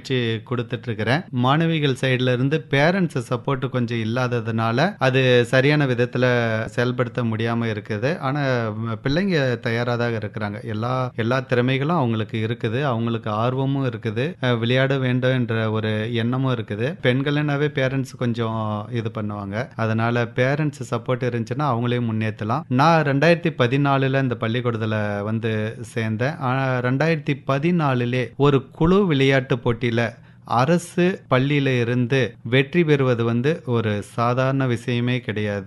பயிற்சி கொடுத்துட்டு இருக்கிறேன் மாணவிகள் சைடுல இருந்து பேரண்ட்ஸ் சப்போர்ட் கொஞ்சம் இல்லாததுனால அது சரியான விதத்துல செயல்படுத்த முடியாம இருக்குது ஆனா ம- பிள்ளைங்க தயாரா தான் இருக்கிறாங்க எல்லா எல்லா திறமைகளும் அவங்களுக்கு இருக்குது அவங்களுக்கு ஆர்வமும் இருக்குது அஹ் விளையாட வேண்டும் என்ற ஒரு எண்ணமும் இருக்குது பெண்கள்னாவே பேரண்ட்ஸ் கொஞ்சம் இது பண்ணுவாங்க அதனால பேரண்ட்ஸ் சப்போர்ட் இருந்துச்சுன்னா அவங்களையும் முன்னேற்றலாம் நான் ரெண்டாயிரத்தி பதினாலுல இந்த பள்ளிக்கூடத்துல வந்து சேர்ந்தேன் ஆனா ரெண்டாயிரத்தி பதினாலுலே ஒரு குழு விளையாட்டு போட்டியில அரசு பள்ளியில இருந்து வெற்றி பெறுவது வந்து ஒரு சாதாரண விஷயமே கிடையாது